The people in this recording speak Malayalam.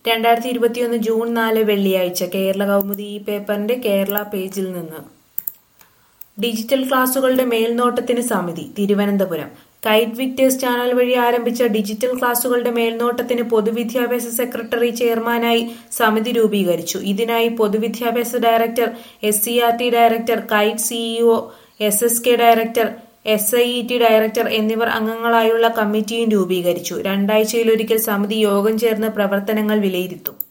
രണ്ടായിരത്തി ഇരുപത്തിയൊന്ന് ജൂൺ നാല് വെള്ളിയാഴ്ച കേരള കൗമുദി ഈ പേപ്പറിന്റെ കേരള പേജിൽ നിന്ന് ഡിജിറ്റൽ ക്ലാസുകളുടെ മേൽനോട്ടത്തിന് സമിതി തിരുവനന്തപുരം കൈറ്റ് വിക്ടേഴ്സ് ചാനൽ വഴി ആരംഭിച്ച ഡിജിറ്റൽ ക്ലാസുകളുടെ മേൽനോട്ടത്തിന് പൊതുവിദ്യാഭ്യാസ സെക്രട്ടറി ചെയർമാനായി സമിതി രൂപീകരിച്ചു ഇതിനായി പൊതുവിദ്യാഭ്യാസ director S C R T director KITE CEO S S K director S I E T director എന്നിവർ അംഗങ്ങളായുള്ള കമ്മിറ്റിയും രൂപീകരിച്ചു രണ്ടാഴ്ചയിലൊരിക്കൽ സമിതി യോഗം ചേർന്ന് പ്രവർത്തനങ്ങൾ വിലയിരുത്തും